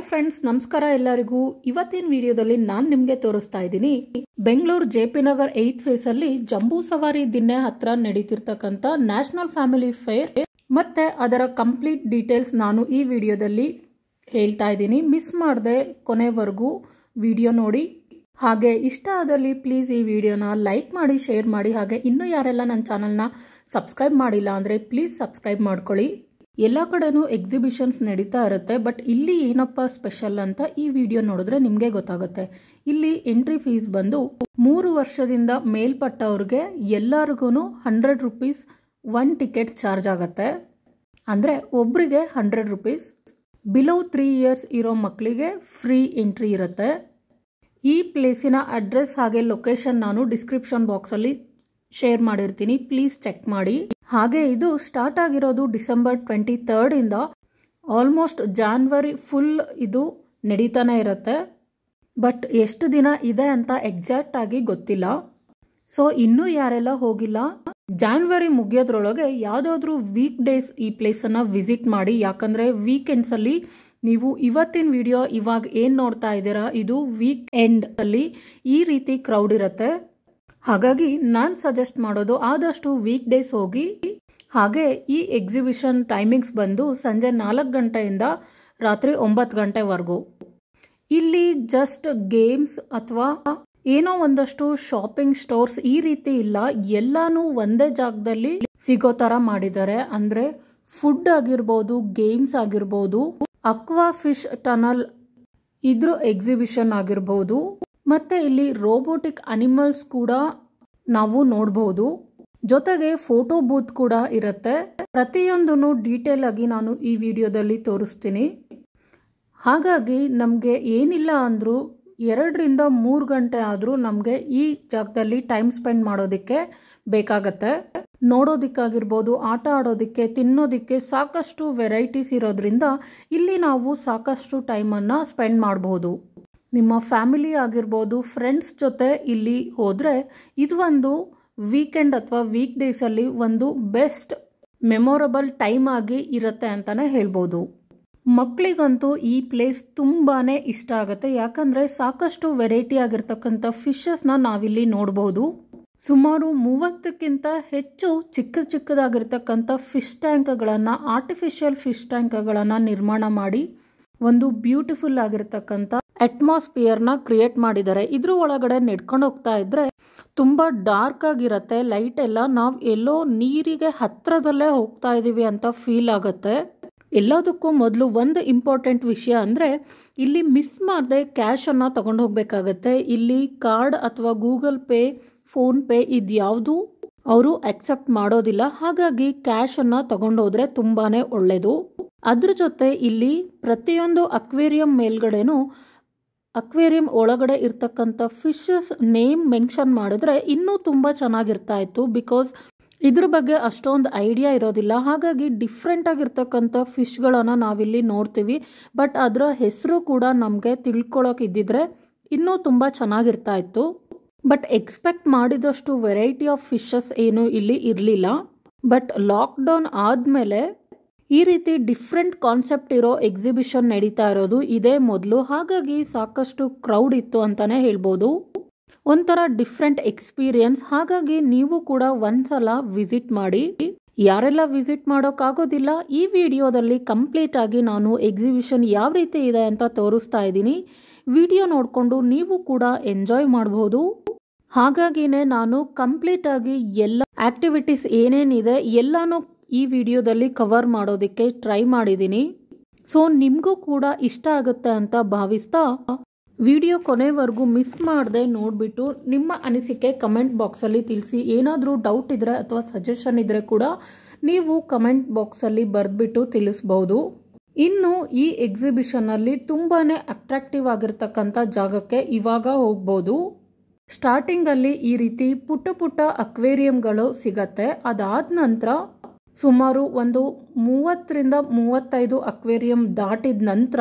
Hi friends ನಮಸ್ಕಾರ ಎಲ್ಲರಿಗೂ ಇವತ್ತಿನ ವಿಡಿಯೋದಲ್ಲಿ ನಾನು ನಿಮಗೆ ತೋರಿಸ್ತಾ ಇದ್ದೀನಿ Bengaluru J P Nagar eighth phase ಅಲ್ಲಿ ಜಂಬೂ ಸವಾರಿ ದಿನ್ನೆ ಹತ್ರ ನಡೀತಿರ್ತಕ್ಕಂಥ ನ್ಯಾಷನಲ್ ಫ್ಯಾಮಿಲಿ ಫೇರ್ ಮತ್ತೆ ಅದರ ಕಂಪ್ಲೀಟ್ ಡೀಟೇಲ್ಸ್ ನಾನು ಈ ವಿಡಿಯೋದಲ್ಲಿ ಹೇಳ್ತಾ ಇದ್ದೀನಿ ಮಿಸ್ ಮಾಡದೆ ಕೊನೆವರೆಗೂ ವಿಡಿಯೋ ನೋಡಿ ಹಾಗೆ ಇಷ್ಟ ಆದಲ್ಲಿ ಪ್ಲೀಸ್ ಈ ವಿಡಿಯೋನ ಲೈಕ್ ಮಾಡಿ ಶೇರ್ ಮಾಡಿ ಹಾಗೆ ಇನ್ನೂ ಯಾರೆಲ್ಲ ನನ್ನ ಚಾನಲ್ನ ಸಬ್ಸ್ಕ್ರೈಬ್ ಮಾಡಿಲ್ಲ ಅಂದರೆ ಪ್ಲೀಸ್ ಸಬ್ಸ್ಕ್ರೈಬ್ ಮಾಡ್ಕೊಳ್ಳಿ ಎಲ್ಲ ಕಡೆನೂ ಎಕ್ಸಿಬಿಷನ್ಸ್ ನಡೀತಾ ಇರುತ್ತೆ ಬಟ್ ಇಲ್ಲಿ ಏನಪ್ಪ ಸ್ಪೆಷಲ್ ಅಂತ ಈ ವಿಡಿಯೋ ನೋಡಿದ್ರೆ ನಿಮಗೆ ಗೊತ್ತಾಗುತ್ತೆ ಇಲ್ಲಿ ಎಂಟ್ರಿ ಫೀಸ್ ಬಂದು ಮೂರು ವರ್ಷದಿಂದ ಮೇಲ್ಪಟ್ಟವ್ರಿಗೆ ಎಲ್ಲರಿಗೂ hundred rupees one ticket charge ಆಗುತ್ತೆ ಅಂದರೆ ಒಬ್ಬರಿಗೆ hundred rupees below three years ಇರೋ ಮಕ್ಕಳಿಗೆ ಫ್ರೀ ಎಂಟ್ರಿ ಇರುತ್ತೆ ಈ ಪ್ಲೇಸಿನ ಅಡ್ರೆಸ್ ಹಾಗೆ ಲೊಕೇಶನ್ ನಾನು ಡಿಸ್ಕ್ರಿಪ್ಷನ್ ಬಾಕ್ಸಲ್ಲಿ ಶೇರ್ ಮಾಡಿರ್ತೀನಿ ಪ್ಲೀಸ್ ಚೆಕ್ ಮಾಡಿ ಹಾಗೆ ಇದು ಸ್ಟಾರ್ಟ್ ಆಗಿರೋದು ಡಿಸೆಂಬರ್ ಟ್ವೆಂಟಿ ಇಂದ ಆಲ್ಮೋಸ್ಟ್ ಜಾನ್ವರಿ ಫುಲ್ ಇದು ನಡೀತಾನೆ ಇರುತ್ತೆ ಬಟ್ ಎಷ್ಟು ದಿನ ಇದೆ ಅಂತ ಎಕ್ಸಾಕ್ಟ್ ಆಗಿ ಗೊತ್ತಿಲ್ಲ ಸೊ ಇನ್ನೂ ಯಾರೆಲ್ಲ ಹೋಗಿಲ್ಲ ಜಾನ್ವರಿ ಮುಗಿಯೋದ್ರೊಳಗೆ ಯಾವುದಾದ್ರೂ ವೀಕ್ ಡೇಸ್ ಈ ಪ್ಲೇಸನ್ನು ವಿಸಿಟ್ ಮಾಡಿ ಯಾಕಂದರೆ ವೀಕೆಂಡ್ಸಲ್ಲಿ ನೀವು ಇವತ್ತಿನ ವಿಡಿಯೋ ಇವಾಗ ಏನು ನೋಡ್ತಾ ಇದ್ದೀರಾ ಇದು ವೀಕ್ ಎಂಡ್ ಅಲ್ಲಿ ಈ ರೀತಿ ಕ್ರೌಡ್ ಇರುತ್ತೆ ಹಾಗಾಗಿ ನಾನು ಸಜೆಸ್ಟ್ ಮಾಡೋದು ಆದಷ್ಟು ವೀಕ್ ಡೇಸ್ ಹೋಗಿ ಹಾಗೆ ಈ ಎಕ್ಸಿಬಿಷನ್ ಟೈಮಿಂಗ್ಸ್ ಬಂದು ಸಂಜೆ ನಾಲ್ಕು ಗಂಟೆಯಿಂದ ರಾತ್ರಿ ಒಂಬತ್ತು ಗಂಟೆವರೆಗೂ ಇಲ್ಲಿ ಜಸ್ಟ್ ಗೇಮ್ಸ್ ಅಥವಾ ಏನೋ ಒಂದಷ್ಟು ಶಾಪಿಂಗ್ ಸ್ಟೋರ್ಸ್ ಈ ರೀತಿ ಇಲ್ಲ ಎಲ್ಲಾನು ಒಂದೇ ಜಾಗದಲ್ಲಿ ಸಿಗೋ ತರ ಮಾಡಿದ್ದಾರೆ ಅಂದ್ರೆ ಫುಡ್ ಆಗಿರ್ಬೋದು ಗೇಮ್ಸ್ ಆಗಿರ್ಬೋದು ಅಕ್ವಾ ಫಿಶ್ ಟನಲ್ ಇದ್ರ ಎಕ್ಸಿಬಿಷನ್ ಆಗಿರ್ಬೋದು ಮತ್ತೆ ಇಲ್ಲಿ ರೋಬೋಟಿಕ್ ಅನಿಮಲ್ಸ್ ಕೂಡ ನಾವು ನೋಡಬಹುದು ಜೊತೆಗೆ ಫೋಟೋ ಬೂತ್ ಕೂಡ ಇರುತ್ತೆ ಪ್ರತಿಯೊಂದನ್ನು ಡೀಟೇಲ್ ಆಗಿ ನಾನು ಈ ವಿಡಿಯೋದಲ್ಲಿ ತೋರಿಸ್ತೀನಿ ಹಾಗಾಗಿ ನಮಗೆ ಏನಿಲ್ಲ ಅಂದರೂ ಎರಡರಿಂದ ಮೂರು ಗಂಟೆ ಆದರೂ ನಮಗೆ ಈ ಜಾಗದಲ್ಲಿ ಟೈಮ್ ಸ್ಪೆಂಡ್ ಮಾಡೋದಕ್ಕೆ ಬೇಕಾಗತ್ತೆ ನೋಡೋದಕ್ಕಾಗಿರ್ಬೋದು ಆಟ ಆಡೋದಕ್ಕೆ ತಿನ್ನೋದಕ್ಕೆ ಸಾಕಷ್ಟು ವೆರೈಟೀಸ್ ಇರೋದ್ರಿಂದ ಇಲ್ಲಿ ನಾವು ಸಾಕಷ್ಟು ಟೈಮನ್ನು ಸ್ಪೆಂಡ್ ಮಾಡಬಹುದು ನಿಮ್ಮ ಫ್ಯಾಮಿಲಿ ಆಗಿರ್ಬೋದು ಫ್ರೆಂಡ್ಸ್ ಜೊತೆ ಇಲ್ಲಿ ಹೋದರೆ ಇದು ಒಂದು ವೀಕೆಂಡ್ ಅಥವಾ ವೀಕ್ ಡೇಸಲ್ಲಿ ಒಂದು ಬೆಸ್ಟ್ ಮೆಮೊರಬಲ್ ಟೈಮ್ ಆಗಿ ಇರುತ್ತೆ ಅಂತಲೇ ಹೇಳ್ಬೋದು ಮಕ್ಕಳಿಗಂತೂ ಈ ಪ್ಲೇಸ್ ತುಂಬಾ ಇಷ್ಟ ಆಗುತ್ತೆ ಯಾಕಂದರೆ ಸಾಕಷ್ಟು ವೆರೈಟಿ ಆಗಿರ್ತಕ್ಕಂಥ ಫಿಶಸ್ನ ನಾವಿಲ್ಲಿ ನೋಡಬಹುದು ಸುಮಾರು ಮೂವತ್ತಕ್ಕಿಂತ ಹೆಚ್ಚು ಚಿಕ್ಕ ಚಿಕ್ಕದಾಗಿರ್ತಕ್ಕಂಥ ಫಿಶ್ ಟ್ಯಾಂಕ್ಗಳನ್ನು ಆರ್ಟಿಫಿಷಿಯಲ್ ಫಿಶ್ ಟ್ಯಾಂಕ್ಗಳನ್ನು ನಿರ್ಮಾಣ ಮಾಡಿ ಒಂದು ಬ್ಯೂಟಿಫುಲ್ ಆಗಿರ್ತಕ್ಕಂಥ ಅಟ್ಮಾಸ್ಫಿಯರ್ನ ಕ್ರಿಯೇಟ್ ಮಾಡಿದ್ದಾರೆ ಇದ್ರ ಒಳಗಡೆ ನೆಡ್ಕೊಂಡು ಹೋಗ್ತಾ ಇದ್ರೆ ತುಂಬ ಡಾರ್ಕ್ ಆಗಿರುತ್ತೆ ಲೈಟ್ ಎಲ್ಲ ನಾವು ಎಲ್ಲೋ ನೀರಿಗೆ ಹತ್ರದಲ್ಲೇ ಹೋಗ್ತಾ ಇದ್ದೀವಿ ಅಂತ ಫೀಲ್ ಆಗುತ್ತೆ ಎಲ್ಲದಕ್ಕೂ ಮೊದಲು ಒಂದು ಇಂಪಾರ್ಟೆಂಟ್ ವಿಷಯ ಅಂದರೆ ಇಲ್ಲಿ ಮಿಸ್ ಮಾಡದೆ ಕ್ಯಾಶನ್ನು ತಗೊಂಡು ಹೋಗಬೇಕಾಗತ್ತೆ ಇಲ್ಲಿ ಕಾರ್ಡ್ ಅಥವಾ ಗೂಗಲ್ ಪೇ ಫೋನ್ ಪೇ ಇದ್ಯಾವುದು ಅವರು ಅಕ್ಸೆಪ್ಟ್ ಮಾಡೋದಿಲ್ಲ ಹಾಗಾಗಿ ಕ್ಯಾಶನ್ನು ತಗೊಂಡೋದ್ರೆ ತುಂಬಾ ಒಳ್ಳೆಯದು ಅದ್ರ ಜೊತೆ ಇಲ್ಲಿ ಪ್ರತಿಯೊಂದು ಅಕ್ವೇರಿಯಂ ಮೇಲ್ಗಡೆನೂ ಅಕ್ವೇರಿಯಂ ಒಳಗಡೆ ಇರ್ತಕ್ಕಂಥ ಫಿಶಸ್ ನೇಮ್ ಮೆನ್ಷನ್ ಮಾಡಿದ್ರೆ ಇನ್ನೂ ತುಂಬ ಚೆನ್ನಾಗಿರ್ತಾ ಇತ್ತು ಬಿಕಾಸ್ ಇದ್ರ ಬಗ್ಗೆ ಅಷ್ಟೊಂದು ಐಡಿಯಾ ಇರೋದಿಲ್ಲ ಹಾಗಾಗಿ ಡಿಫ್ರೆಂಟ್ ಆಗಿರ್ತಕ್ಕಂಥ ಫಿಶ್ಗಳನ್ನು ನಾವಿಲ್ಲಿ ನೋಡ್ತೀವಿ ಬಟ್ ಅದರ ಹೆಸರು ಕೂಡ ನಮಗೆ ತಿಳ್ಕೊಳಕ್ಕೆ ಇದ್ದಿದ್ರೆ ಇನ್ನೂ ತುಂಬ ಚೆನ್ನಾಗಿರ್ತಾ ಇತ್ತು ಬಟ್ ಎಕ್ಸ್ಪೆಕ್ಟ್ ಮಾಡಿದಷ್ಟು ವೆರೈಟಿ ಆಫ್ ಫಿಶಸ್ ಏನು ಇಲ್ಲಿ ಇರಲಿಲ್ಲ ಬಟ್ ಲಾಕ್ಡೌನ್ ಆದಮೇಲೆ ಈ ರೀತಿ ಡಿಫ್ರೆಂಟ್ ಕಾನ್ಸೆಪ್ಟ್ ಇರೋ ಎಕ್ಸಿಬಿಷನ್ ನಡೀತಾ ಇರೋದು ಇದೇ ಮೊದಲು ಹಾಗಾಗಿ ಸಾಕಷ್ಟು ಕ್ರೌಡ್ ಇತ್ತು ಅಂತಲೇ ಹೇಳ್ಬೋದು ಒಂಥರ ಡಿಫ್ರೆಂಟ್ ಎಕ್ಸ್ಪೀರಿಯನ್ಸ್ ಹಾಗಾಗಿ ನೀವು ಕೂಡ ಒಂದ್ಸಲ ವಿಸಿಟ್ ಮಾಡಿ ಯಾರೆಲ್ಲ ವಿಸಿಟ್ ಮಾಡೋಕ್ಕಾಗೋದಿಲ್ಲ ಈ ವಿಡಿಯೋದಲ್ಲಿ ಕಂಪ್ಲೀಟ್ ಆಗಿ ನಾನು ಎಕ್ಸಿಬಿಷನ್ ಯಾವ ರೀತಿ ಇದೆ ಅಂತ ತೋರಿಸ್ತಾ ಇದ್ದೀನಿ ವಿಡಿಯೋ ನೋಡಿಕೊಂಡು ನೀವು ಕೂಡ ಎಂಜಾಯ್ ಮಾಡಬಹುದು ಹಾಗಾಗಿನೇ ನಾನು ಕಂಪ್ಲೀಟ್ ಆಗಿ ಎಲ್ಲ ಆಕ್ಟಿವಿಟೀಸ್ ಏನೇನಿದೆ ಎಲ್ಲಾನು ಈ ವಿಡಿಯೋದಲ್ಲಿ ಕವರ್ ಮಾಡೋದಕ್ಕೆ ಟ್ರೈ ಮಾಡಿದ್ದೀನಿ ಸೊ ನಿಮಗೂ ಕೂಡ ಇಷ್ಟ ಆಗುತ್ತೆ ಅಂತ ಭಾವಿಸ್ತಾ ವಿಡಿಯೋ ಕೊನೆವರೆಗೂ ಮಿಸ್ ಮಾಡದೆ ನೋಡಿಬಿಟ್ಟು ನಿಮ್ಮ ಅನಿಸಿಕೆ ಕಮೆಂಟ್ ಬಾಕ್ಸಲ್ಲಿ ತಿಳಿಸಿ ಏನಾದರೂ ಡೌಟ್ ಇದ್ದರೆ ಅಥವಾ ಸಜೆಷನ್ ಇದ್ದರೆ ಕೂಡ ನೀವು ಕಮೆಂಟ್ ಬಾಕ್ಸಲ್ಲಿ ಬರೆದ್ಬಿಟ್ಟು ತಿಳಿಸ್ಬೋದು ಇನ್ನು ಈ ಎಕ್ಸಿಬಿಷನಲ್ಲಿ ತುಂಬಾ ಅಟ್ರಾಕ್ಟಿವ್ ಆಗಿರ್ತಕ್ಕಂಥ ಜಾಗಕ್ಕೆ ಇವಾಗ ಹೋಗ್ಬೋದು ಸ್ಟಾರ್ಟಿಂಗಲ್ಲಿ ಈ ರೀತಿ ಪುಟ್ಟ ಪುಟ್ಟ ಅಕ್ವೇರಿಯಂಗಳು ಸಿಗತ್ತೆ ಅದಾದ ನಂತರ ಸುಮಾರು ಒಂದು ಮೂವತ್ತರಿಂದ ಮೂವತ್ತೈದು ಅಕ್ವೇರಿಯಂ ದಾಟಿದ ನಂತರ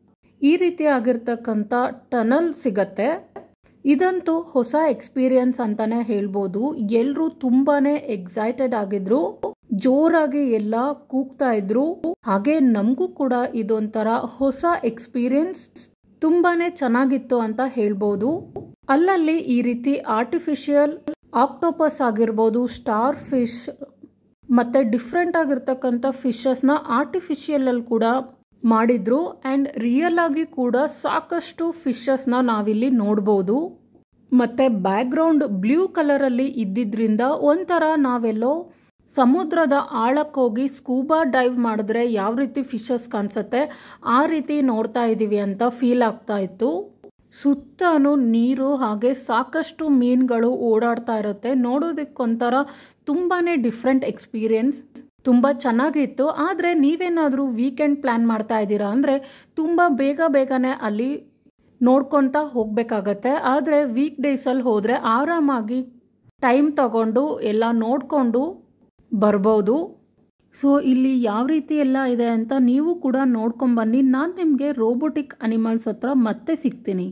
ಈ ರೀತಿ ಆಗಿರ್ತಕ್ಕಂಥ ಟನಲ್ ಸಿಗತ್ತೆ ಇದಂತೂ ಹೊಸ ಎಕ್ಸ್ಪೀರಿಯನ್ಸ್ ಅಂತಾನೆ ಹೇಳ್ಬೋದು ಎಲ್ಲರೂ ತುಂಬಾನೇ ಎಕ್ಸೈಟೆಡ್ ಆಗಿದ್ರು ಜೋರಾಗಿ ಎಲ್ಲ ಕೂಗ್ತಾ ಇದ್ರು ಹಾಗೆ ನಮಗೂ ಕೂಡ ಇದೊಂಥರ ಹೊಸ ಎಕ್ಸ್ಪೀರಿಯನ್ಸ್ ತುಂಬಾನೇ ಚೆನ್ನಾಗಿತ್ತು ಅಂತ ಹೇಳ್ಬೋದು ಅಲ್ಲಲ್ಲಿ ಈ ರೀತಿ ಆರ್ಟಿಫಿಷಿಯಲ್ ಆಕ್ಟೋಪಸ್ ಆಗಿರ್ಬೋದು ಸ್ಟಾರ್ ಫಿಶ್ ಮತ್ತೆ ಡಿಫ್ರೆಂಟ್ ಆಗಿರ್ತಕ್ಕಂಥ ಫಿಶಸ್ನ ಆರ್ಟಿಫಿಷಿಯಲ್ ಅಲ್ಲಿ ಕೂಡ ಮಾಡಿದ್ರು ಅಂಡ್ ರಿಯಲ್ ಆಗಿ ಕೂಡ ಸಾಕಷ್ಟು ಫಿಶಸ್ನ ನಾವಿಲ್ಲಿ ನೋಡ್ಬೋದು ಮತ್ತೆ ಬ್ಯಾಕ್ಗ್ರೌಂಡ್ ಬ್ಲೂ ಕಲರ್ ಅಲ್ಲಿ ಇದ್ದಿದ್ರಿಂದ ಒಂಥರ ನಾವೆಲ್ಲೋ ಸಮುದ್ರದ ಆಳಕ್ಕೆ ಹೋಗಿ ಸ್ಕೂಬಾ ಡೈವ್ ಮಾಡಿದ್ರೆ ಯಾವ ರೀತಿ ಫಿಶಸ್ ಕಾಣಿಸುತ್ತೆ ಆ ರೀತಿ ನೋಡ್ತಾ ಇದ್ದೀವಿ ಅಂತ ಫೀಲ್ ಆಗ್ತಾ ಇತ್ತು ಸುತ್ತನೂ ನೀರು ಹಾಗೆ ಸಾಕಷ್ಟು ಮೀನುಗಳು ಓಡಾಡ್ತಾ ಇರುತ್ತೆ ನೋಡೋದಕ್ಕೊಂಥರ ತುಂಬಾನೇ ಡಿಫ್ರೆಂಟ್ ಎಕ್ಸ್ಪೀರಿಯನ್ಸ್ ತುಂಬ ಚೆನ್ನಾಗಿತ್ತು ಆದರೆ ನೀವೇನಾದರೂ ವೀಕೆಂಡ್ ಪ್ಲ್ಯಾನ್ ಮಾಡ್ತಾ ಇದ್ದೀರಾ ಅಂದರೆ ತುಂಬ ಬೇಗ ಬೇಗನೆ ಅಲ್ಲಿ ನೋಡ್ಕೊತಾ ಹೋಗಬೇಕಾಗತ್ತೆ ಆದರೆ ವೀಕ್ ಡೇಸಲ್ಲಿ ಹೋದರೆ ಆರಾಮಾಗಿ ಟೈಮ್ ತಗೊಂಡು ಎಲ್ಲ ನೋಡಿಕೊಂಡು ಬರ್ಬೋದು ಸೊ ಇಲ್ಲಿ ಯಾವ ರೀತಿ ಎಲ್ಲ ಇದೆ ಅಂತ ನೀವು ಕೂಡ ನೋಡ್ಕೊಂಬನ್ನಿ ನಾನು ನಿಮಗೆ ರೋಬೋಟಿಕ್ ಅನಿಮಲ್ಸ್ ಹತ್ರ ಮತ್ತೆ ಸಿಗ್ತೀನಿ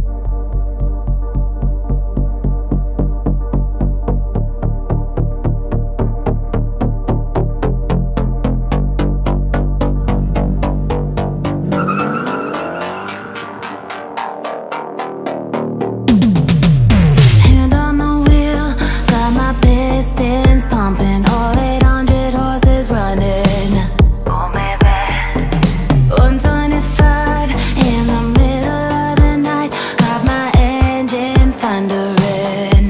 Hand on the wheel, got my pistons pumping, all 800 horses running. Oh, baby. 125 in the middle of the night, got my engine thundering.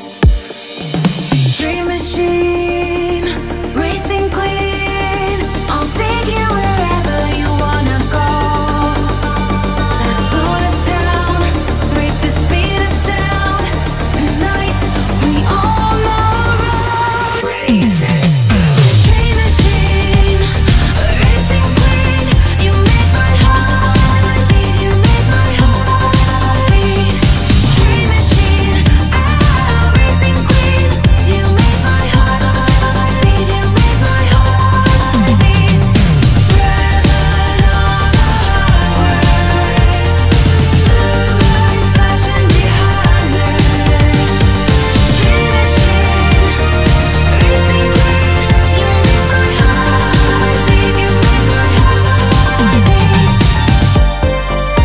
Dream machine, racing queen, I'll take you wherever you wanna go. Let's blow this town, break the speed of sound. Tonight we all know Dream machine, racing queen, you make my heart beat. You make my heart beat. Dream machine, ah, racing queen, you make my heart beat. You make my heart beat. Riding on the highway. Lights flashing behind me. Dream machine, racing queen, you make my heart beat. You make my heart beat.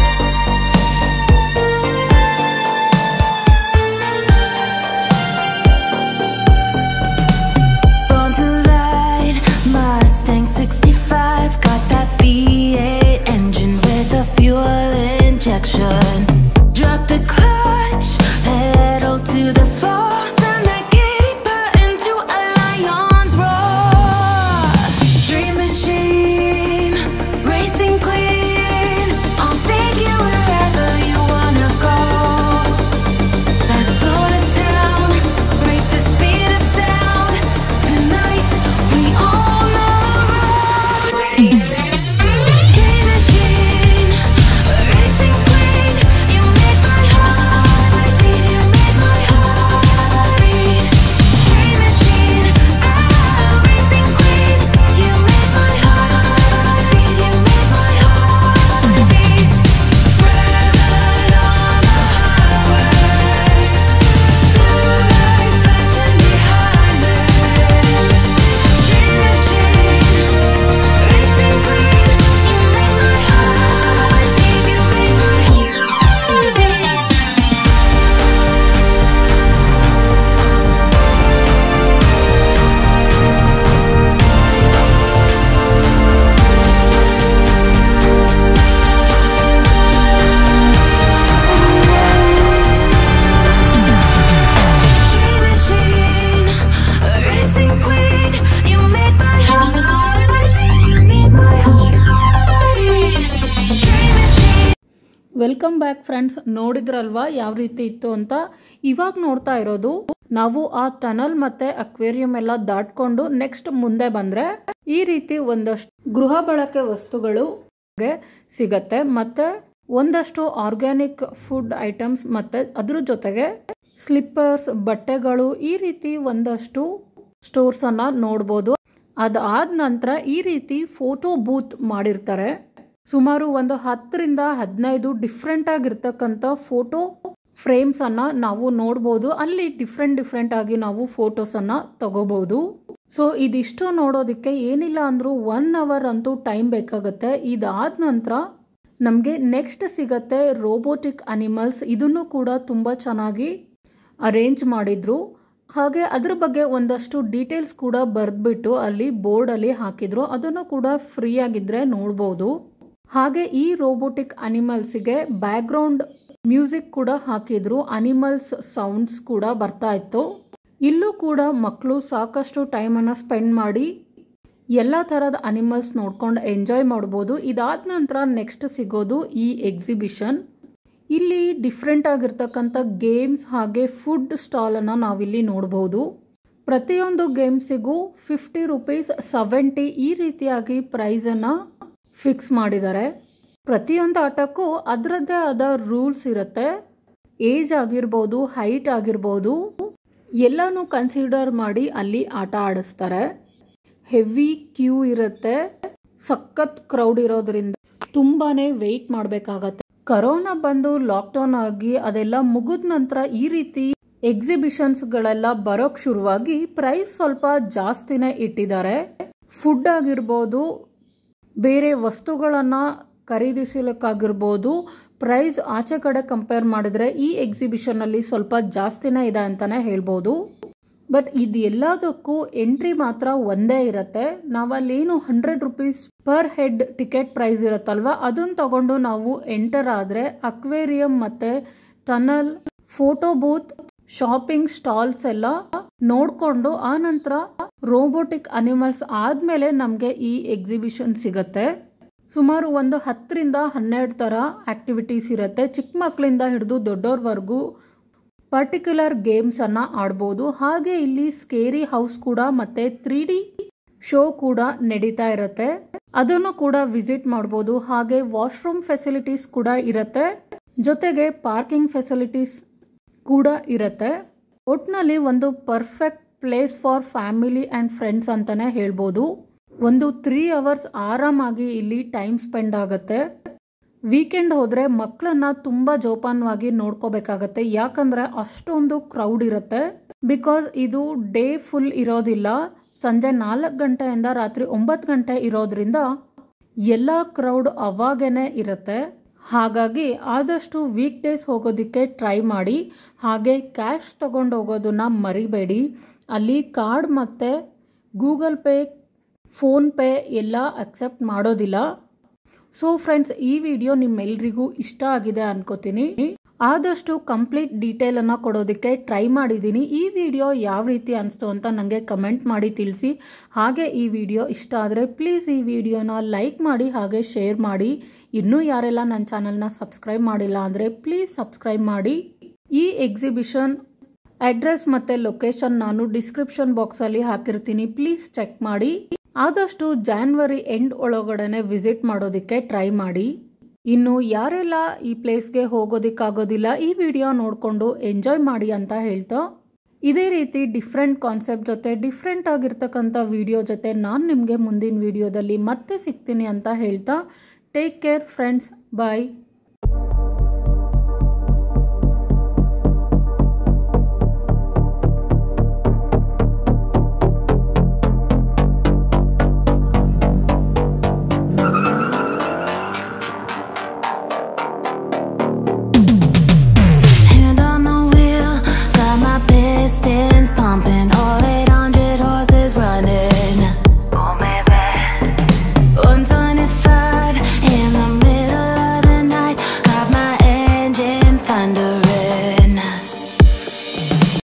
Born to ride, Mustang 65. Got that V8 engine with a fuel injection. Drop the clutch, pedal to the floor. Turn that giddy button to a lion's roar. Dream machine, racing queen. I'll take you wherever you wanna go. Let's blow this town, break the speed of sound. Tonight we all know Dream machine, racing queen, you make my heart beat. You make my heart beat. Dream machine, ah, racing queen, you make my heart beat. You make my heart beat. Riding on the highway. Lights flashing behind me. Dream machine, racing queen, you make my heart beat. You make my heart beat. Dream machine, racing queen, you make my heart beat. You make my heart beat. Dream machine. Welcome back friends ನೋಡಿದ್ರಲ್ವಾ ಯಾವ ರೀತಿ ಇತ್ತು ಅಂತ ಇವಾಗ ನೋಡ್ತಾ ಇರೋದು ನಾವು ಆ ಟನಲ್ ಮತ್ತೆ ಅಕ್ವೇರಿಯಂ ಎಲ್ಲ ದಾಟ್ಕೊಂಡು ನೆಕ್ಸ್ಟ್ ಮುಂದೆ ಬಂದ್ರೆ ಈ ರೀತಿ ಒಂದಷ್ಟು ಗೃಹ ಬಳಕೆ ವಸ್ತುಗಳು ಗೆ ಸಿಗತ್ತೆ ಮತ್ತೆ ಒಂದಷ್ಟು ಆರ್ಗ್ಯಾನಿಕ್ ಫುಡ್ ಐಟಮ್ಸ್ ಮತ್ತೆ ಅದ್ರ ಜೊತೆಗೆ ಸ್ಲಿಪ್ಪರ್ಸ್ ಬಟ್ಟೆಗಳು ಈ ರೀತಿ ಒಂದಷ್ಟು ಸ್ಟೋರ್ಸ್ ಅನ್ನ ನೋಡ್ಬೋದು ಅದಾದ ನಂತರ ಈ ರೀತಿ ಫೋಟೋ ಬೂತ್ ಮಾಡಿರ್ತಾರೆ ಸುಮಾರು ಒಂದು ಹತ್ತರಿಂದ ಹದಿನೈದು ಡಿಫ್ರೆಂಟ್ ಆಗಿರ್ತಕ್ಕಂಥ ಫೋಟೋ ಫ್ರೇಮ್ಸ್ ಅನ್ನ ನಾವು ನೋಡ್ಬೋದು ಅಲ್ಲಿ ಡಿಫ್ರೆಂಟ್ ಡಿಫ್ರೆಂಟ್ ಆಗಿ ನಾವು ಫೋಟೋಸ್ ಅನ್ನ ತಗೋಬಹುದು ಸೊ ಇದಿಷ್ಟು ನೋಡೋದಕ್ಕೆ ಏನಿಲ್ಲ ಅಂದರೂ ಒನ್ ಅವರ್ ಅಂತೂ ಟೈಮ್ ಬೇಕಾಗುತ್ತೆ ಇದಾದ ನಂತರ ನಮಗೆ ನೆಕ್ಸ್ಟ್ ಸಿಗತ್ತೆ ರೋಬೋಟಿಕ್ ಅನಿಮಲ್ಸ್ ಇದನ್ನು ಕೂಡ ತುಂಬ ಚೆನ್ನಾಗಿ ಅರೇಂಜ್ ಮಾಡಿದ್ರು ಹಾಗೆ ಅದ್ರ ಬಗ್ಗೆ ಒಂದಷ್ಟು ಡೀಟೇಲ್ಸ್ ಕೂಡ ಬರೆದ್ಬಿಟ್ಟು ಅಲ್ಲಿ ಬೋರ್ಡಲ್ಲಿ ಹಾಕಿದ್ರು ಅದನ್ನು ಕೂಡ ಫ್ರೀ ಆಗಿದ್ರೆ ನೋಡ್ಬೋದು ಹಾಗೆ ಈ ರೋಬೋಟಿಕ್ ಅನಿಮಲ್ಸ್ಗೆ ಬ್ಯಾಕ್ಗ್ರೌಂಡ್ ಮ್ಯೂಸಿಕ್ ಕೂಡ ಹಾಕಿದ್ರು ಅನಿಮಲ್ಸ್ ಸೌಂಡ್ಸ್ ಕೂಡ ಬರ್ತಾ ಇತ್ತು ಇಲ್ಲೂ ಕೂಡ ಮಕ್ಕಳು ಸಾಕಷ್ಟು ಟೈಮನ್ನು ಸ್ಪೆಂಡ್ ಮಾಡಿ ಎಲ್ಲ ಥರದ ಅನಿಮಲ್ಸ್ ನೋಡ್ಕೊಂಡು ಎಂಜಾಯ್ ಮಾಡ್ಬೋದು ಇದಾದ ನಂತರ ನೆಕ್ಸ್ಟ್ ಸಿಗೋದು ಈ ಎಕ್ಸಿಬಿಷನ್ ಇಲ್ಲಿ ಡಿಫ್ರೆಂಟ್ ಆಗಿರ್ತಕ್ಕಂಥ ಗೇಮ್ಸ್ ಹಾಗೆ ಫುಡ್ ಸ್ಟಾಲನ್ನು ನಾವಿಲ್ಲಿ ನೋಡ್ಬೋದು ಪ್ರತಿಯೊಂದು ಗೇಮ್ಸಿಗೂ ಫಿಫ್ಟಿ ರುಪೀಸ್ ಸೆವೆಂಟಿ ಈ ರೀತಿಯಾಗಿ ಪ್ರೈಸನ್ನು ಫಿಕ್ಸ್ ಮಾಡಿದ್ದಾರೆ ಪ್ರತಿಯೊಂದು ಆಟಕ್ಕೂ ಅದರದ್ದೇ ಆದ ರೂಲ್ಸ್ ಇರುತ್ತೆ ಏಜ್ ಆಗಿರ್ಬೋದು ಹೈಟ್ ಆಗಿರ್ಬೋದು ಎಲ್ಲನೂ ಕನ್ಸಿಡರ್ ಮಾಡಿ ಅಲ್ಲಿ ಆಟ ಆಡಿಸ್ತಾರೆ ಹೆವಿ ಕ್ಯೂ ಇರುತ್ತೆ ಸಖತ್ ಕ್ರೌಡ್ ಇರೋದ್ರಿಂದ ತುಂಬಾನೇ ವೆಯ್ಟ್ ಮಾಡಬೇಕಾಗತ್ತೆ ಕರೋನಾ ಬಂದು ಲಾಕ್ಡೌನ್ ಆಗಿ ಅದೆಲ್ಲ ಮುಗಿದ ನಂತರ ಈ ರೀತಿ ಎಕ್ಸಿಬಿಷನ್ಸ್ಗಳೆಲ್ಲ ಬರೋಕ್ ಶುರುವಾಗಿ ಪ್ರೈಸ್ ಸ್ವಲ್ಪ ಜಾಸ್ತಿನೇ ಇಟ್ಟಿದ್ದಾರೆ ಫುಡ್ ಆಗಿರ್ಬೋದು ಬೇರೆ ವಸ್ತುಗಳನ್ನು ಖರೀದಿಸಲಿಕ್ಕಾಗಿರ್ಬೋದು ಪ್ರೈಸ್ ಆಚೆ ಕಡೆ ಕಂಪೇರ್ ಮಾಡಿದ್ರೆ ಈ ಎಕ್ಸಿಬಿಷನಲ್ಲಿ ಸ್ವಲ್ಪ ಜಾಸ್ತಿನೇ ಇದೆ ಅಂತಾನೆ ಹೇಳ್ಬೋದು ಬಟ್ ಇದೆಲ್ಲದಕ್ಕೂ ಎಂಟ್ರಿ ಮಾತ್ರ ಒಂದೇ ಇರುತ್ತೆ ನಾವಲ್ಲೇನು hundred rupees per head ticket price ಇರುತ್ತಲ್ವ ಅದನ್ನ ತಗೊಂಡು ನಾವು ಎಂಟರ್ ಆದರೆ ಅಕ್ವೇರಿಯಂ ಮತ್ತೆ tunnel photo booth shopping stalls ಎಲ್ಲ ನೋಡ್ಕೊಂಡು ಆ ನಂತರ ರೋಬೋಟಿಕ್ ಅನಿಮಲ್ಸ್ ಆದ್ಮೇಲೆ ನಮಗೆ ಈ ಎಕ್ಸಿಬಿಷನ್ ಸಿಗತ್ತೆ ಸುಮಾರು ಒಂದು ಹತ್ತರಿಂದ ಹನ್ನೆರಡು ಥರ ಆಕ್ಟಿವಿಟೀಸ್ ಇರುತ್ತೆ ಚಿಕ್ಕ ಮಕ್ಕಳಿಂದ ಹಿಡಿದು ದೊಡ್ಡವ್ರವರೆಗೂ ಪರ್ಟಿಕ್ಯುಲರ್ ಗೇಮ್ಸನ್ನು ಆಡ್ಬೋದು ಹಾಗೆ ಇಲ್ಲಿ ಸ್ಕೇರಿ ಹೌಸ್ ಕೂಡ ಮತ್ತೆ ತ್ರೀ ಡಿ ಶೋ ಕೂಡ ನಡೀತಾ ಇರುತ್ತೆ ಅದನ್ನು ಕೂಡ ವಿಸಿಟ್ ಮಾಡ್ಬೋದು ಹಾಗೆ ವಾಶ್ರೂಮ್ ಫೆಸಿಲಿಟೀಸ್ ಕೂಡ ಇರುತ್ತೆ ಜೊತೆಗೆ ಪಾರ್ಕಿಂಗ್ ಫೆಸಿಲಿಟೀಸ್ ಕೂಡ ಇರುತ್ತೆ ಒಟ್ನಲ್ಲಿ ಒಂದು perfect place for family and friends ಅಂತಲೇ ಹೇಳ್ಬೋದು ಒಂದು ತ್ರೀ ಅವರ್ಸ್ ಆರಾಮಾಗಿ ಇಲ್ಲಿ ಟೈಮ್ ಸ್ಪೆಂಡ್ ಆಗುತ್ತೆ ವೀಕೆಂಡ್ ಹೋದರೆ ಮಕ್ಕಳನ್ನ ತುಂಬ ಜೋಪಾನವಾಗಿ ನೋಡ್ಕೋಬೇಕಾಗತ್ತೆ ಯಾಕಂದರೆ ಅಷ್ಟೊಂದು ಕ್ರೌಡ್ ಇರುತ್ತೆ ಬಿಕಾಸ್ ಇದು ಡೇ ಫುಲ್ ಇರೋದಿಲ್ಲ ಸಂಜೆ ನಾಲ್ಕು ಗಂಟೆಯಿಂದ ರಾತ್ರಿ ಒಂಬತ್ತು ಗಂಟೆ ಇರೋದ್ರಿಂದ ಎಲ್ಲ ಕ್ರೌಡ್ ಅವಾಗೇನೆ ಇರುತ್ತೆ ಹಾಗಾಗಿ ಆದಷ್ಟು ವೀಕ್ ಡೇಸ್ ಹೋಗೋದಕ್ಕೆ ಟ್ರೈ ಮಾಡಿ ಹಾಗೆ ಕ್ಯಾಶ್ ತಗೊಂಡು ಹೋಗೋದನ್ನ ಮರಿಬೇಡಿ ಅಲ್ಲಿ ಕಾರ್ಡ್ ಮತ್ತು ಗೂಗಲ್ ಪೇ ಫೋನ್ಪೇ ಎಲ್ಲ ಅಕ್ಸೆಪ್ಟ್ ಮಾಡೋದಿಲ್ಲ ಸೊ ಫ್ರೆಂಡ್ಸ್ ಈ ವಿಡಿಯೋ ನಿಮ್ಮೆಲ್ರಿಗೂ ಇಷ್ಟ ಆಗಿದೆ ಅನ್ಕೋತೀನಿ ಆದಷ್ಟು ಕಂಪ್ಲೀಟ್ ಡೀಟೇಲನ್ನು ಕೊಡೋದಕ್ಕೆ ಟ್ರೈ ಮಾಡಿದ್ದೀನಿ ಈ ವಿಡಿಯೋ ಯಾವ ರೀತಿ ಅನಿಸ್ತು ಅಂತ ನನಗೆ ಕಮೆಂಟ್ ಮಾಡಿ ತಿಳಿಸಿ ಹಾಗೆ ಈ ವಿಡಿಯೋ ಇಷ್ಟ ಆದರೆ ಪ್ಲೀಸ್ ಈ ವಿಡಿಯೋನ ಲೈಕ್ ಮಾಡಿ ಹಾಗೆ ಶೇರ್ ಮಾಡಿ ಇನ್ನೂ ಯಾರೆಲ್ಲ ನನ್ನ ಚಾನಲ್ನ ಸಬ್ಸ್ಕ್ರೈಬ್ ಮಾಡಿಲ್ಲ ಅಂದರೆ ಪ್ಲೀಸ್ ಸಬ್ಸ್ಕ್ರೈಬ್ ಮಾಡಿ ಈ ಎಕ್ಸಿಬಿಷನ್ ಅಡ್ರೆಸ್ ಮತ್ತು ಲೊಕೇಶನ್ ನಾನು ಡಿಸ್ಕ್ರಿಪ್ಷನ್ ಬಾಕ್ಸಲ್ಲಿ ಹಾಕಿರ್ತೀನಿ ಪ್ಲೀಸ್ ಚೆಕ್ ಮಾಡಿ ಆದಷ್ಟು ಜಾನ್ವರಿ ಎಂಡ್ ಒಳಗಡೆನೆ ವಿಸಿಟ್ ಮಾಡೋದಕ್ಕೆ ಟ್ರೈ ಮಾಡಿ ಇನ್ನು ಯಾರೆಲ್ಲ ಈ ಪ್ಲೇಸ್ಗೆ ಹೋಗೋದಕ್ಕಾಗೋದಿಲ್ಲ ಈ ವಿಡಿಯೋ ನೋಡಿಕೊಂಡು ಎಂಜಾಯ್ ಮಾಡಿ ಅಂತ ಹೇಳ್ತಾ ಇದೇ ರೀತಿ ಡಿಫ್ರೆಂಟ್ ಕಾನ್ಸೆಪ್ಟ್ ಜೊತೆ ಡಿಫ್ರೆಂಟ್ ಆಗಿರ್ತಕ್ಕಂಥ ವಿಡಿಯೋ ಜೊತೆ ನಾನು ನಿಮಗೆ ಮುಂದಿನ ವಿಡಿಯೋದಲ್ಲಿ ಮತ್ತೆ ಸಿಗ್ತೀನಿ ಅಂತ ಹೇಳ್ತಾ ಟೇಕ್ ಕೇರ್ ಫ್ರೆಂಡ್ಸ್ ಬಾಯ್